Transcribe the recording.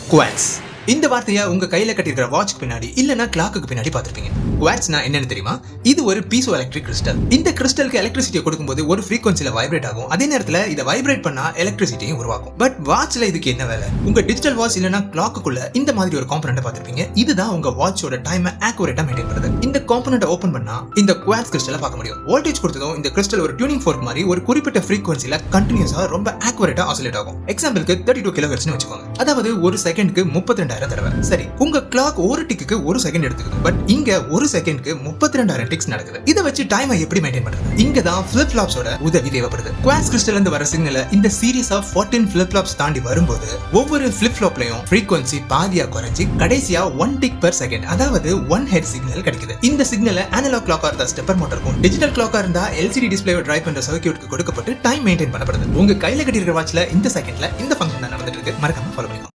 quartz இந்த வார்த்தையை உங்க கையில கட்டிருக்கிற வாட்ச்க்கு பின்னாடி இல்லனா கிளாக்கு பின்னாடி பார்த்திருப்பீங்க குவாட்ஸ்னா என்னன்னு தெரியுமா இது ஒரு பீசோ எலக்ட்ரிக் கிறிஸ்டல் இந்த கிறிஸ்டலுக்கு எலக்ட்ரிசிட்டியை கொடுக்கும்போது ஒரு ஃப்ரீக்வன்சில வைப்ரேட் ஆகும் அதே நேரத்துல இதை வைப்ரேட் பண்ணா எலக்ட்ரிசிட்டியும் உருவாக்கும் பட் வாட்ச்ல இதுக்கு என்ன வேலை உங்க டிஜிட்டல் வாட்ச் இல்லனா கிளாக்குள்ள இந்த மாதிரி ஒரு காம்பனண்ட் பார்த்திருப்பீங்க இதுதான் உங்க வாட்சோட டைமை ஆக்குரேட்டா மெயின்டைன் பண்ணுது இந்த காம்பனண்ட் ஓபன் பண்ணா இந்த குவாட்ஸ் கிறிஸ்டலை பார்க்க முடியும் வோல்டேஜ் கொடுத்ததும் இந்த கிறிஸ்டல் ஒரு டியூனிங் ஃபோர்க் மாதிரி ஒரு குறிப்பிட்ட ஃப்ரீக்வன்சில கண்டினியூஸா ரொம்ப ஆக்குரேட்டா ஆசிலேட் ஆகும் எக்ஸாம்பிளுக்கு தேர்ட்டி டூ கிலோ வச்சுக்கோங்க அதாவது ஒரு செகண்டுக்கு முப்பத்தி ரெண்டாயிரம் தடவை சரி உங்க கிளாக் ஒரு டிக்கு ஒரு செகண்ட் எடுத்துக்குது பட் இங்க ஒரு செகண்ட்க்கு முப்பத்தி ரெண்டாயிரம் டிக்ஸ் நடக்குது இதை வச்சு டைமை எப்படி மெயின்டைன் பண்றது இங்க தான் ஃபிளிப் ஃபிளாப்ஸோட உதவி தேவைப்படுது குவாட்ஸ் கிறிஸ்டல் இருந்து வர சிக்னல் இந்த சீரிஸ் ஆஃப் 14 ஃபிளிப் ஃபிளாப்ஸ் தாண்டி வரும்போது ஒவ்வொரு ஃபிளிப் ஃபிளாப்லயும் ஃப்ரீக்வன்சி பாதியா குறைஞ்சி கடைசியா ஒன் டிக் per செகண்ட் அதாவது ஒன் ஹெட் சிக்னல் கிடைக்குது இந்த சிக்னலை அனலாக் கிளாக்கா இருந்தா ஸ்டெப்பர் மோட்டருக்கும் டிஜிட்டல் கிளாக்கா இருந்தா எல்சிடி டிஸ்பிளேவை டிரைவ் பண்ற சர்க்கியூட்க்கு கொடுக்கப்பட்டு டைம் மெயின்டைன் பண்ணப்படுது உங்க கையில கட்டியிருக்கிற வாட்ச்ல இந்த செகண்ட்ல இந்த ஃபங்க்ஷன் தான் நடந்துட்டு இருக்கு மறக்காம ஃபாலோ பண்ணிக்கோங்க